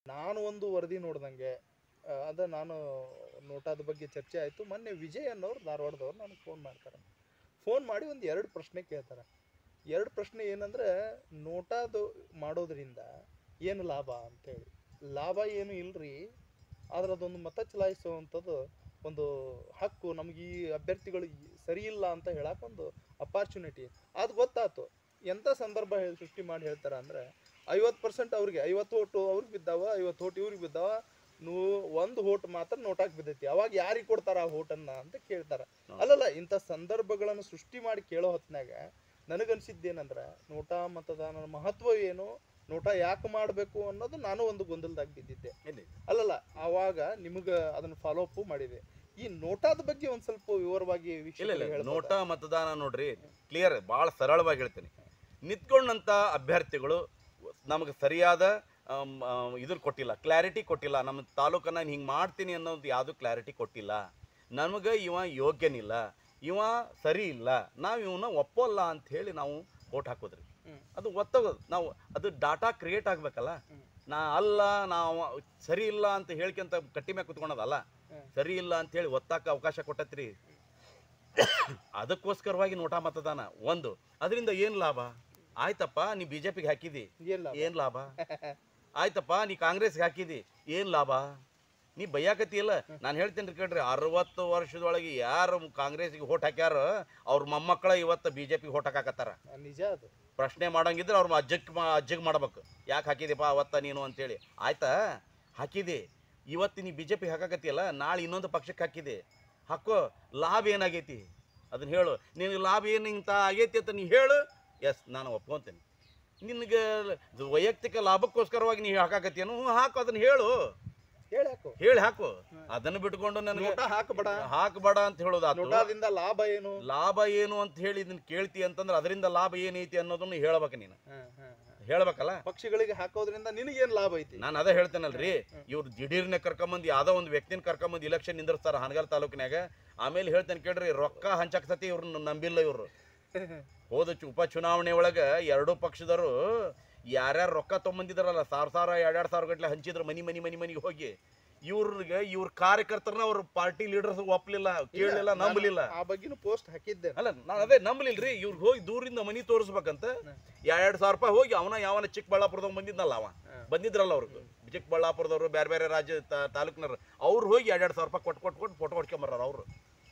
ನಾನು ಒಂದು ವರದಿ ನೋಡ್ದಂಗೆ ಆ, ಅದ ನಾನು ನೋಟಾದ ಬಗ್ಗೆ ಚರ್ಚೆ ಆಯಿತು ಮೊನ್ನೆ ವಿಜಯ್ ಅನ್ನೋರು ಧಾರವಾಡದವ್ರು ನನಗೆ ಫೋನ್ ಮಾಡ್ತಾರೆ ಫೋನ್ ಮಾಡಿ ಒಂದು ಎರಡು ಪ್ರಶ್ನೆ ಕೇಳ್ತಾರೆ ಎರಡು ಪ್ರಶ್ನೆ ಏನಂದ್ರೆ ನೋಟಾದು ಮಾಡೋದ್ರಿಂದ ಏನು ಲಾಭ ಅಂತೇಳಿ ಲಾಭ ಏನು ಇಲ್ರಿ ಆದ್ರೆ ಅದೊಂದು ಮತ ಚಲಾಯಿಸುವಂಥದ್ದು ಒಂದು ಹಕ್ಕು ನಮ್ಗೆ ಈ ಅಭ್ಯರ್ಥಿಗಳು ಈ- ಸರಿ ಇಲ್ಲ ಅಂತ ಹೇಳಕ್ಕೆ ಒಂದು ಅಪಾರ್ಚುನಿಟಿ ಅದು ಗೊತ್ತಾಯ್ತು ಎಂಥ ಸಂದರ್ಭ ಹೇಳಿ ಸೃಷ್ಟಿ ಮಾಡಿ ಹೇಳ್ತಾರೆ ಅಂದರೆ ಐವತ್ತು ಪರ್ಸೆಂಟ್ ಅವ್ರಿಗೆ ಐವತ್ತು ಓಟು ಅವ್ರಿಗೆ ಬಿದ್ದಾವ ಐವತ್ತು ಓಟ್ ಇವ್ರಿಗೆ ಬಿದ್ದಾವ ನೀವು ಒಂದು ಓಟ್ ಮಾತ್ರ ನೋಟಾಕ್ ಬಿದ್ದೈತಿ ಅವಾಗ ಯಾರಿಗೆ ಕೊಡ್ತಾರ ಆ ಓಟನ್ನ ಅಂತ ಕೇಳ್ತಾರ ಅಲ್ಲಲ್ಲ ಇಂಥ ಸಂದರ್ಭಗಳನ್ನು ಸೃಷ್ಟಿ ಮಾಡಿ ಕೇಳೋ ಹೊತ್ನ್ಯಾಗ ನನಗನ್ಸಿದ್ದೇನಂದ್ರೆ ನೋಟಾ ಮತದಾನದ ಮಹತ್ವ ಏನು ನೋಟ ಯಾಕೆ ಮಾಡಬೇಕು ಅನ್ನೋದು ನಾನು ಒಂದು ಗೊಂದಲದಾಗ ಬಿದ್ದಿದ್ದೆ ಇಲ್ಲಿ. ಅಲ್ಲಲ್ಲ ಆವಾಗ ನಿಮಗೆ ಅದನ್ನು ಫಾಲೋ ಅಪ್ ಮಾಡಿದೆ ಈ ನೋಟಾದ ಬಗ್ಗೆ ಒಂದು ಸ್ವಲ್ಪ ವಿವರವಾಗಿ ಇಲ್ಲ ಇಲ್ಲ ವೀಕ್ಷಕರಿಗೆ ಹೇಳ್ಬೋದಾ? ನೋಟ ಮತದಾನ ನೋಡ್ರಿ ಕ್ಲಿಯರ್ ಭಾಳ ಸರಳವಾಗಿ ಹೇಳ್ತೀನಿ ನಿಂತ್ಕೊಂಡಂಥ ಅಭ್ಯರ್ಥಿಗಳು ನಮಗೆ ಸರಿಯಾದ ಆಮ್, ಆ, ಇದ್ರ ಕೊಟ್ಟಿಲ್ಲ ಕ್ಲಾರಿಟಿ ಕೊಟ್ಟಿಲ್ಲ ನಮ್ಮ ತಾಲೂಕನ್ನ ನಾನು ಹಿಂಗೆ ಮಾಡ್ತೀನಿ ಅನ್ನೋದು ಯಾವುದು ಕ್ಲಾರಿಟಿ ಕೊಟ್ಟಿಲ್ಲ ನಮಗೆ ಇವ ಯೋಗ್ಯನಿಲ್ಲ ಇವ ಸರಿ ಇಲ್ಲ ನಾವು ಇವನ್ನ ಒಪ್ಪಲ್ಲ ಅಂತ ಹೇಳಿ ನಾವು ಓಟ್ ಹಾಕೋದ್ರಿ ಹ್ಮ್. ಅದು ಒತ್ತೋಗೋದು ನಾವು ಅದು ಡಾಟಾ ಕ್ರಿಯೇಟ್ ಆಗಬೇಕಲ್ಲ ಹ್ಮ್. ನಾ ಅಲ್ಲ ನಾವು ಸರಿ ಇಲ್ಲ ಅಂತ ಹೇಳ್ಕೊಂತ ಕಟ್ಟಿ ಮ್ಯಾಗ ಕುತ್ಕೊಳೋದಲ್ಲ ಹ್ಮ್. ಸರಿ ಇಲ್ಲ ಅಂತ ಹೇಳಿ ಒತ್ತಾಕ ಅವಕಾಶ ಕೊಟ್ಟತ್ರಿ ಅದಕ್ಕೋಸ್ಕರವಾಗಿ ನೋಟಾ ಮತದಾನ ಒಂದು ಅದರಿಂದ ಏನು ಲಾಭ ಆಯ್ತಪ್ಪ ನೀ ಬಿ ಜೆ ಪಿಗೆ ಹಾಕಿದಿ ಇಲ್ಲ ಏನು ಲಾಭ ಆಯ್ತಪ್ಪ ನೀ ಕಾಂಗ್ರೆಸ್ಗೆ ಹಾಕಿದಿ ಏನು ಲಾಭ ನೀ ಬೈಯಾಕತಿ ಇಲ್ಲ ನಾನು ಹೇಳ್ತೀನಿ ಕೇಳ್ರಿ ಅರವತ್ತು ವರ್ಷದೊಳಗೆ ಯಾರು ಕಾಂಗ್ರೆಸ್ಗೆ ಓಟ್ ಹಾಕ್ಯಾರ ಅವ್ರ ಮೊಮ್ಮಕ್ಕಳ ಇವತ್ತು ಬಿ ಜೆ ಪಿಗೆ ಓಟ್ ಹಾಕಾಕತ್ತಾರ ನಿಜ ಅದು ಪ್ರಶ್ನೆ ಮಾಡಂಗಿದ್ರೆ ಅವ್ರ ಅಜ್ಜಕ್ಕೆ ಮಾ ಅಜ್ಜಿಗೆ ಮಾಡ್ಬೇಕು ಯಾಕೆ ಹಾಕಿದೆಪ್ಪ ಅವತ್ತ ನೀನು ಅಂತೇಳಿ ಆಯ್ತಾ ಹಾಕಿದೆ ಇವತ್ತು ನೀ ಬಿ ಜೆ ಪಿ ಹಾಕಾಕತ್ತಿಯಲ್ಲ ನಾಳೆ ಇನ್ನೊಂದು ಪಕ್ಷಕ್ಕೆ ಹಾಕಿದೆ ಹಾಕೋ ಲಾಭ ಏನಾಗೈತಿ ಅದನ್ನ ಹೇಳು ನಿನಗೆ ಲಾಭ ಏನು ಇಂಥ ಆಗೈತಿ ಅಂತ ನೀ ಹೇಳು ಎಸ್ ನಾನು ಒಪ್ಕೊತೀನಿ ನಿನಗೆ ವೈಯಕ್ತಿಕ ಲಾಭಕ್ಕೋಸ್ಕರವಾಗಿ ನೀ ಹಾಕಾಕತ್ತೀನು ಹ್ಞೂ ಹಾಕು ಅದನ್ನ ಹೇಳು ಹೇಳಿ ಹಾಕು ಹೇಳಿ ಹಾಕು ಅದನ್ನು ಬಿಟ್ಕೊಂಡು ನನಗೆ ನೋಟ ಹಾಕಬೇಡ ಹಾಕಬೇಡ ಅಂತ ಹೇಳೋದು ನೋಟಾದಿಂದ ಲಾಭ ಏನು ಲಾಭ ಏನು ಅಂತ ಹೇಳಿ ಇದನ್ನ ಕೇಳ್ತಿ ಅಂತಂದ್ರೆ ಅದರಿಂದ ಲಾಭ ಏನೈತಿ ಅನ್ನೋದನ್ನ ಹೇಳ್ಬೇಕು ನೀನು ಹ್ಮ್, ಹ್ಮ್, ಹ್ಮ್. ಹೇಳ್ಬೇಕಲ್ಲ ಪಕ್ಷಿಗಳಿಗೆ ಹಾಕೋದ್ರಿಂದ ನಿನಗೇನ್ ಲಾಭ ಐತಿ ನಾನು ಅದೇ ಹೇಳ್ತೇನಲ್ರಿ ಇವ್ರು ದಿಢೀರ್ನೆ ಕರ್ಕೊಂಬಂದು ಯಾವ್ದೋ ಒಂದು ವ್ಯಕ್ತಿನ ಕರ್ಕೊಂಬಂದು ಇಲೆಕ್ಷನ್ ನಿಂದಿರ್ತಾರ ಹಾನಗಲ್ ತಾಲೂಕಿನಾಗ ಆಮೇಲೆ ಹೇಳ್ತೇನೆ ಕೇಳ್ರಿ ರೊಕ್ಕ ಹಂಚಕ್ ಸತಿ ಇವ್ರನ್ನ ನಂಬಿಲ್ಲ ಇವ್ರು ಹೋದ ಚು- ಉಪ ಚುನಾವಣೆ ಒಳಗೆ ಎರಡೂ ಪಕ್ಷದವರು ಯಾರ್ಯಾರು ರೊಕ್ಕ ತೊಗೊಂಬಂದಿದಾರಲ್ಲ ಸಾವಿರ ಸಾವಿರ ಎರಡೆರಡು ಸಾವಿರ ಗಟ್ಲೆ ಹಂಚಿದ್ರು ಮನಿ ಮನಿ ಮನಿ ಮನಿಗೆ ಹೋಗಿ ಇವ್ರಿಗೆ ಇವ್ರ ಕಾರ್ಯಕರ್ತರನ್ನ ಅವ್ರ ಪಾರ್ಟಿ ಲೀಡರ್ಸ್ ಒಪ್ಪಲಿಲ್ಲ ಕೇಳಲಿಲ್ಲ ನಂಬಲಿಲ್ಲ ಆ ಬಗ್ಗೆನೂ ಪೋಸ್ಟ್ ಹಾಕಿದ್ದೆ ಅಲ್ಲ ನಾನು ಅದೇ ನಂಬಲಿಲ್ರಿ ಇವ್ರಿಗೆ ಹೋಗಿ ದೂರಿಂದ ಮನಿ ತೋರಿಸ್ಬೇಕಂತ ಎರಡ್ ಸಾವಿರ ರೂಪಾಯಿ ಹೋಗಿ ಅವನ ಯಾವನ ಚಿಕ್ಕಬಳ್ಳಾಪುರದವ್ ಬಂದಿದ್ನಲ್ಲ ಅವ ಬಂದಿದ್ರಲ್ಲ ಅವ್ರಿಗೆ ಚಿಕ್ಕಬಳ್ಳಾಪುರದವರು ಬೇರೆ ಬೇರೆ ರಾಜ್ಯ ತಾ- ತಾಲೂಕಿನವ್ರು ಅವ್ರು ಹೋಗಿ ಎರಡೆರಡು ಸಾವಿರ ರೂಪಾಯಿ ಕೊಟ್ಟು ಕೊಟ್ಟು ಕೊಟ್ಟು ಫೋಟೋ ಹೊಡ್ಕೊಂಬರ್ರ ಅವರು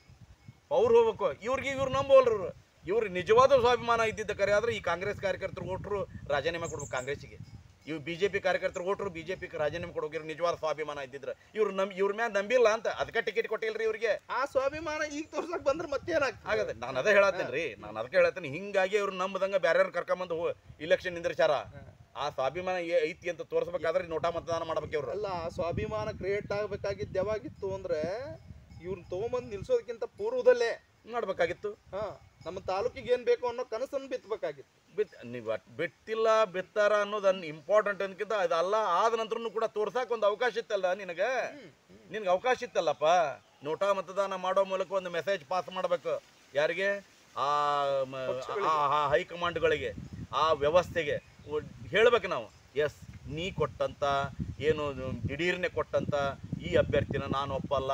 ಅವ್ರು ಹೋಗ್ಬೇಕು ಇವ್ರಿಗೆ ಇವ್ರು ನಂಬೋಲ್ರು ಇವ್ರು ನಿಜವಾದ ಸ್ವಾಭಿಮಾನ ಇದ್ದಿದ್ದ ಕರೆ ಆದ್ರೆ ಈ ಕಾಂಗ್ರೆಸ್ ಕಾರ್ಯಕರ್ತರು ಓಟ್ರು ರಾಜೀನಾಮೆ ಕೊಡ್ಬೇಕು ಕಾಂಗ್ರೆಸ್ಸಿಗೆ ಇವ್ ಬಿ ಜೆ ಪಿ ಕಾರ್ಯಕರ್ತರು ಓಟ್ರು ಬಿ ಜೆ ಪಿ ರಾಜೀನಾಮೆ ಕೊಡೋಕೆ ಇವ್ರು ನಿಜವಾದ ಸ್ವಾಭಿಮಾನ ಇದ್ದಿದ್ರೆ ಇವ್ರು ನಮ್ ಇವ್ರ ಮ್ಯಾಲ ನಂಬಿಲ್ಲ ಅಂತ ಅದಕ್ಕೆ ಟಿಕೆಟ್ ಕೊಟ್ಟಿಲ್ರಿ ಇವ್ರಿಗೆ ಆ ಸ್ವಾಭಿಮಾನ ಈಗ ತೋರ್ಸಕ್ ಬಂದ್ರೆ ಮತ್ತೇನಾಗ್ತದೆ ಆಗದೆ ನಾನು ಅದೇ ಹೇಳತ್ತೇನೆ ರೀ ನಾನು ಅದಕ್ಕೆ ಹೇಳತ್ತೀನಿ ಹಿಂಗಾಗಿ ಅವ್ರು ನಂಬದಂಗ ಬೇರೆಯವ್ರನ್ನ ಕರ್ಕೊಂಬಂದು ಇಲೆಕ್ಷನ್ ನಿಂದಿರ್ಚಾರ ಆ ಸ್ವಾಭಿಮಾನ ಏ- ಐತಿ ಅಂತ ತೋರಿಸ್ಬೇಕಾದ್ರೆ ನೋಟಾ ಮತದಾನ ಮಾಡ್ಬೇಕು ಇವ್ರು ಅಲ್ಲ ಆ ಸ್ವಾಭಿಮಾನ ಕ್ರಿಯೇಟ್ ಆಗ್ಬೇಕಾಗಿದ್ದು ಯಾವಾಗಿತ್ತು ಅಂದ್ರೆ ಇವ್ರನ್ನ ತಗೊಂಬಂದ್ ನಿಲ್ಸೋದಕ್ಕಿಂತ ಪೂರ್ವದಲ್ಲೇ ಮಾಡ್ಬೇಕಾಗಿತ್ತು ಹಾ ನಮ್ಮ ತಾಲೂಕಿಗೆ ಏನ್ ಬೇಕು ಅನ್ನೋ ಕನಸನ್ನು ಬಿತ್ತಬೇಕಾಗಿತ್ತು ಬಿತ್ ನೀವು ಬಿಟ್ಟಿಲ್ಲ ಬಿತ್ತಾರ ಅನ್ನೋದನ್ನ ಇಂಪಾರ್ಟೆಂಟ್ ಅನ್ಕಿಂತ ಅದಲ್ಲ ಆದ ನಂತರನು ಕೂಡ ತೋರ್ಸಾಕ ಒಂದು ಅವಕಾಶ ಇತ್ತಲ್ಲ ನಿನಗೆ ನಿನ್ಗೆ ಅವಕಾಶ ಇತ್ತಲ್ಲಪ್ಪ ನೋಟಾ ಮತದಾನ ಮಾಡೋ ಮೂಲಕ ಒಂದು ಮೆಸೇಜ್ ಪಾಸ್ ಮಾಡಬೇಕು ಯಾರಿಗೆ ಆ ಮ- ಆ- ಆ ಹೈಕಮಾಂಡ್ಗಳಿಗೆ ಆ ವ್ಯವಸ್ಥೆಗೆ ಒ- ಹೇಳ್ಬೇಕು ನಾವು ಎಸ್ ನೀ ಕೊಟ್ಟಂತ ಏನು ದಿಢೀರ್ನೆ ಕೊಟ್ಟಂತ ಈ ಅಭ್ಯರ್ಥಿನ ನಾನು ಒಪ್ಪಲ್ಲ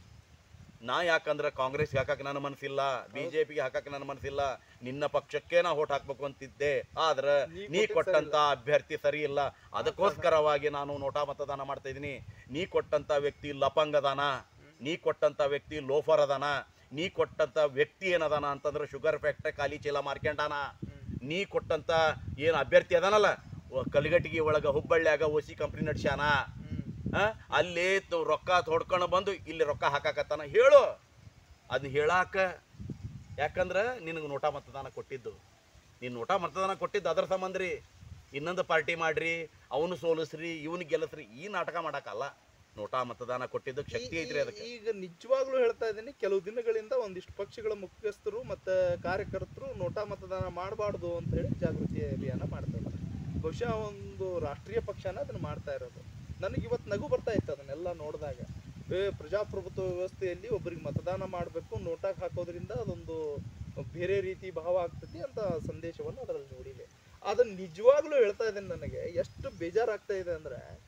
ನಾ ಯಾಕಂದ್ರೆ ಕಾಂಗ್ರೆಸ್ಗೆ ಹಾಕಕ್ಕೆ ನನ್ನ ಮನಸ್ಸಿಲ್ಲ ಬಿ ಜೆ ಪಿಗೆ ಹಾಕಕ್ಕೆ ನನ್ನ ಮನಸ್ಸಿಲ್ಲ ನಿನ್ನ ಪಕ್ಷಕ್ಕೆ ನಾ ಓಟ್ ಹಾಕ್ಬೇಕು ಅಂತಿದ್ದೆ ಆದ್ರೆ ನೀ ನೀ ಕೊಟ್ಟಿದ್ದು ಕೊಟ್ಟಂತ ಅಭ್ಯರ್ಥಿ ಸರಿ ಇಲ್ಲ ಅದಕ್ಕೋಸ್ಕರವಾಗಿ ನಾನು ನೋಟಾ ಮತದಾನ ಮಾಡ್ತಾ ಇದ್ದೀನಿ ನೀ ಕೊಟ್ಟಂತ ವ್ಯಕ್ತಿ ಲಪಂಗದಾನ ನೀ ಕೊಟ್ಟಂತ ವ್ಯಕ್ತಿ ಲೋಫರ್ ಅದಾನ ನೀ ಕೊಟ್ಟಂತ ವ್ಯಕ್ತಿ ಏನದಾನ ಅಂತಂದ್ರೆ ಶುಗರ್ ಫ್ಯಾಕ್ಟ್ರಿ ಖಾಲಿ ಚೀಲ ಮಾರ್ಕೊಂಡಾನ ನೀ ಕೊಟ್ಟಂತ ಏನು ಅಭ್ಯರ್ಥಿ ಅದಾನಲ್ಲ ಒ- ಕಲ್ಗಟ್ಟಿಗೆ ಒಳಗ ಹುಬ್ಬಳ್ಳಿಯಾಗ ಓಸಿ ಕಂಪ್ನಿ ನಡ್ಸ್ಯಾನ ಆ? ಅಲ್ಲಿ ತ- ರೊಕ್ಕ ತೊಡ್ಕೊಂಡು ಬಂದು ಇಲ್ಲಿ ರೊಕ್ಕ ಹಾಕಾಕತ್ತಾನ ಹೇಳು ಅದು ಹೇಳಾಕ ಯಾಕಂದ್ರೆ ನಿನಗೆ ನೋಟಾ ಮತದಾನ ಕೊಟ್ಟಿದ್ದು ನೀನು ನೋಟಾ ಮತದಾನ ಕೊಟ್ಟಿದ್ದು ಅದರ ಸಂಬಂಧ ರೀ ಇನ್ನೊಂದು ಪಾರ್ಟಿ ಮಾಡ್ರಿ ಅವನು ಸೋಲಿಸ್ರಿ ಇವನು ಗೆಲ್ಲಿಸ್ರಿ ಈ ನಾಟಕ ಮಾಡಕ್ಕಲ್ಲ ನೋಟಾ ಮತದಾನ ಕೊಟ್ಟಿದ್ದಕ್ಕೆ ಶಕ್ತಿ ಐತ್ರಿ ಅದಕ್ಕೆ ಈಗ ನಿಜವಾಗ್ಲೂ ಹೇಳ್ತಾ ಇದ್ದೀನಿ ಕೆಲವು ದಿನಗಳಿಂದ ಒಂದಿಷ್ಟು ಪಕ್ಷಗಳ ಮುಖ್ಯಸ್ಥರು ಮತ್ತೆ ಕಾರ್ಯಕರ್ತರು ನೋಟಾ ಮತದಾನ ಮಾಡಬಾರ್ದು ಅಂತ ಹೇಳಿ ಜಾಗೃತಿ ಅಭಿಯಾನ ಮಾಡ್ತಾ ಇದ್ದಾರೆ ಬಹುಶಃ ಒಂದು ರಾಷ್ಟ್ರೀಯ ಪಕ್ಷನ ಅದನ್ನ ಮಾಡ್ತಾ ಇರೋದು ನನಗೆ ಇವತ್ತು ನಗು ಬರ್ತಾ ಇತ್ತು ಅದನ್ನೆಲ್ಲ ನೋಡಿದಾಗ ಏ ಪ್ರಜಾಪ್ರಭುತ್ವ ವ್ಯವಸ್ಥೆಯಲ್ಲಿ ಒಬ್ಬರಿಗೆ ಮತದಾನ ಮಾಡಬೇಕು ನೋಟಾಕ್ ಹಾಕೋದ್ರಿಂದ ಅದೊಂದು ಬೇರೆ ರೀತಿ ಭಾವ ಆಗ್ತತಿ ಅಂತ ಸಂದೇಶವನ್ನು ಅದರಲ್ಲಿ ನೋಡಿದೆ ಅದನ್ನ ನಿಜವಾಗ್ಲೂ ಹೇಳ್ತಾ ಇದ್ದೇನೆ ನನಗೆ ಎಷ್ಟು ಬೇಜಾರಾಗ್ತಾ ಇದೆ ಅಂದ್ರೆ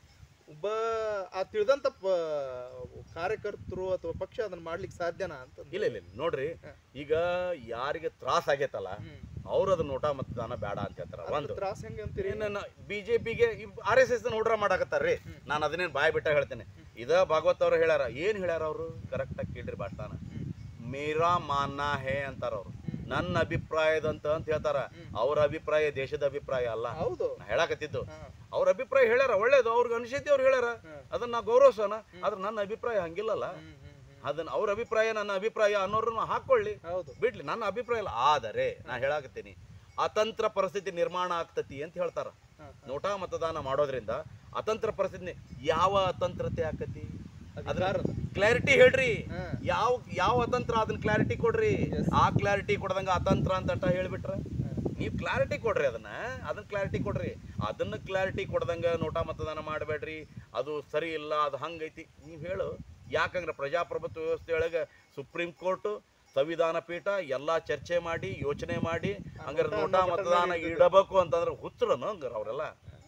ಒಬ್ಬ ಆ ತಿಳಿದಂತ ಪ- ಕಾರ್ಯಕರ್ತರು ಅಥವಾ ಪಕ್ಷ ಅದನ್ನ ಮಾಡ್ಲಿಕ್ಕೆ ಸಾಧ್ಯನಾ ಅಂತ ಇಲ್ಲ ಇಲ್ಲ ಇಲ್ಲ. ನೋಡ್ರಿ ಹ. ಈಗ ಯಾರಿಗೆ ತ್ರಾಸ ಆಗೈತಲ್ಲ ಅವ್ರು ಅದನ್ನ ನೋಟ ಮತದಾನ ಬೇಡ ಅಂತ ಹೇಳ್ತಾರ ಒಂದು ತ್ರಾಸ ಹೆಂಗೆ ಅಂತೀರಿ ಬಿಜೆಪಿಗೆ ಆರ್ ಎಸ್ ಎಸ್ ನೋಡ್ರ ಮಾಡಾಕತ್ತಾರ್ರಿ ಹ್ಮ್. ನಾನು ಅದನ್ನೇನು ಬಾಯ್ ಬಿಟ್ಟ ಹೇಳ್ತೇನೆ ಇದ ಭಾಗವತ್ ಅವ್ರು ಹೇಳ್ಯಾರ ಏನ್ ಹೇಳ್ಯಾರ ಅವರು ಕರೆಕ್ಟಾಗಿ ಕೇಳ್ರಿ ಭಾಷಣ ಮೇರಾ ಮಾನ್ನ ಹೇ ಅಂತಾರ ಅವ್ರು ನನ್ನ ಅಭಿಪ್ರಾಯದಂತ ಅಂತ ಹೇಳ್ತಾರ ಹ್ಮ್. ಅವ್ರ ಅಭಿಪ್ರಾಯ ದೇಶದ ಅಭಿಪ್ರಾಯ ಅಲ್ಲ ಹೌದು ನಾ ಹೇಳಾಕತ್ತಿದ್ದು ಹಾ, ಅವ್ರ ಅಭಿಪ್ರಾಯ ಹೇಳ್ಯಾರ ಒಳ್ಳೇದು ಅವ್ರಿಗೆ ಅನಿಸೈತಿ ಅವ್ರು ಹೇಳ್ಯಾರ ಹಾ. ಅದನ್ನ ನಾ ಗೌರವಿಸೋಣ ಆದ್ರೆ ನನ್ನ ಅಭಿಪ್ರಾಯ ಹಂಗಿಲ್ಲಲ್ಲ ಹ್ಮ್, ಹ್ಮ್, ಹ್ಮ್. ಅದನ್ನ ಅವ್ರ ಅಭಿಪ್ರಾಯ ನನ್ನ ಅಭಿಪ್ರಾಯ ಅನ್ನೋರನ್ನ ಹಾಕೊಳ್ಳಿ ಹೌದು ಬಿಡ್ಲಿ ನನ್ನ ಅಭಿಪ್ರಾಯ ಇಲ್ಲ ಆದರೆ ನಾ ಹೇಳಾಕತ್ತೀನಿ ಅತಂತ್ರ ಪರಿಸ್ಥಿತಿ ನಿರ್ಮಾಣ ಆಗ್ತತಿ ಅಂತ ಹೇಳ್ತಾರ ಹಾ, ನೋಟಾ ಮತದಾನ ಮಾಡೋದ್ರಿಂದ ಅತಂತ್ರ ಪರಿಸ್ಥಿತಿ ನಿ- ಯಾವ ಅತಂತ್ರತೆ ಆಕತಿ ಅಧಿಕಾರದ ಕ್ಲಾರಿಟಿ ಹೇಳ್ರಿ ಹಾ. ಯಾವ ಯಾವ ಅತಂತ್ರ ಅದನ್ನ ಕ್ಲಾರಿಟಿ ಕೊಡ್ರಿ Yes. ಆ ಕ್ಲಾರಿಟಿ ಕೊಡದಂಗ ಅತಂತ್ರ ಅಂತ ಅಟ್ಟ ಹೇಳ್ಬಿಟ್ರ ಹಾ. ನೀವು ಕ್ಲಾರಿಟಿ ಕೊಡ್ರಿ ಅದನ್ನ ಅದನ್ನ ಕ್ಲಾರಿಟಿ ಕೊಡ್ರಿ ಅದನ್ನ ಕ್ಲಾರಿಟಿ ಕೊಡ್ದಂಗ ನೋಟಾ ಮತದಾನ ಮಾಡಬೇಡ್ರಿ ಅದು ಸರಿ ಇಲ್ಲ ಅದು ಹಂಗೈತಿ ನೀವು ಹೇಳು ಯಾಕಂದ್ರೆ ಪ್ರಜಾಪ್ರಭುತ್ವ ವ್ಯವಸ್ಥೆಯೊಳಗೆ ಸುಪ್ರೀಂ ಕೋರ್ಟ್ ಸಂವಿಧಾನ ಪೀಠ ಎಲ್ಲಾ ಚರ್ಚೆ ಮಾಡಿ ಯೋಚನೆ ಮಾಡಿ ಹಂಗಾರೆ ನೋಟಾ ನೋಟಾ ಮತ ಮತದಾನ ನಡೀತದೆ. ಇಡಬೇಕು ಅಂತಂದ್ರೆ ಹುಚ್ಚರನು ಹಂಗಾರೆ ಅವರೆಲ್ಲ